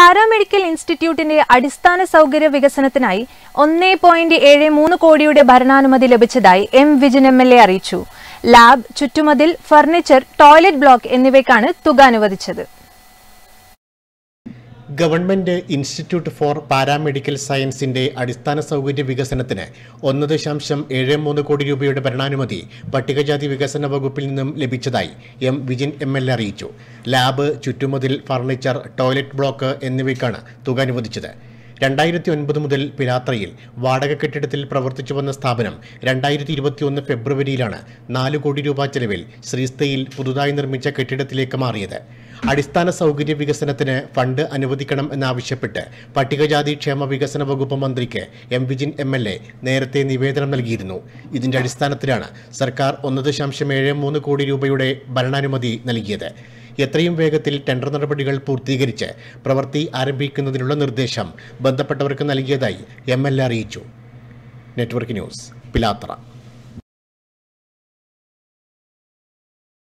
paramedical ഇൻസ്റ്റിറ്റ്യൂട്ടിന്റെ അടിസ്ഥാന സൗകര്യ വികസനത്തിനായി ഒന്നേ പോയിന്റ് ഏഴ് മൂന്ന് കോടിയുടെ ഭരണാനുമതി ലഭിച്ചതായി M Vijin M L A അറിയിച്ചു ലാബ് ചുറ്റുമതിൽ ഫർണിച്ചർ ടോയ്ലറ്റ് ബ്ലോക്ക് എന്നിവയ്ക്കാണ് തുക അനുവദിച്ചത് ഗവൺമെന്റ് ഇൻസ്റ്റിറ്റ്യൂട്ട് ഫോർ പാരാമെഡിക്കൽ സയൻസിന്റെ അടിസ്ഥാന സൗകര്യ വികസനത്തിന് ഒന്ന് ദശാംശം ഏഴ് മൂന്ന് കോടി രൂപയുടെ ഭരണാനുമതി പട്ടികജാതി വികസന വകുപ്പിൽ നിന്നും ലഭിച്ചതായി M Vijin M L A അറിയിച്ചു ലാബ് ചുറ്റുമതിൽ ഫർണിച്ചർ ടോയ്ലറ്റ് ബ്ലോക്ക് എന്നിവയ്ക്കാണ് തുക അനുവദിച്ചത് രണ്ടായിരത്തി ഒൻപത് മുതൽ പിരാത്രയിൽ വാടക കെട്ടിടത്തിൽ പ്രവർത്തിച്ചു വന്ന സ്ഥാപനം രണ്ടായിരത്തി ഇരുപത്തിയൊന്ന് ഫെബ്രുവരിയിലാണ് നാല് കോടി രൂപ ചെലവിൽ ശ്രീസ്തയിൽ പുതുതായി നിർമ്മിച്ച കെട്ടിടത്തിലേക്ക് മാറിയത് അടിസ്ഥാന സൗകര്യ വികസനത്തിന് ഫണ്ട് അനുവദിക്കണം എന്നാവശ്യപ്പെട്ട് പട്ടികജാതി ക്ഷേമ വികസന വകുപ്പ് മന്ത്രിക്ക് M Vijin M L A നേരത്തെ നിവേദനം നൽകിയിരുന്നു ഇതിന്റെ അടിസ്ഥാനത്തിലാണ് സർക്കാർ ഒന്ന് ദശാംശം ഏഴ് മൂന്ന് കോടി രൂപയുടെ ഭരണാനുമതി നൽകിയത് എത്രയും വേഗത്തിൽ ടെൻഡർ നടപടികൾ പൂർത്തീകരിച്ച് പ്രവൃത്തി ആരംഭിക്കുന്നതിനുള്ള നിർദ്ദേശം ബന്ധപ്പെട്ടവർക്ക് നൽകിയതായി എം എൽ എ അറിയിച്ചു നെറ്റ്വർക്ക് ന്യൂസ് പിലാത്തറ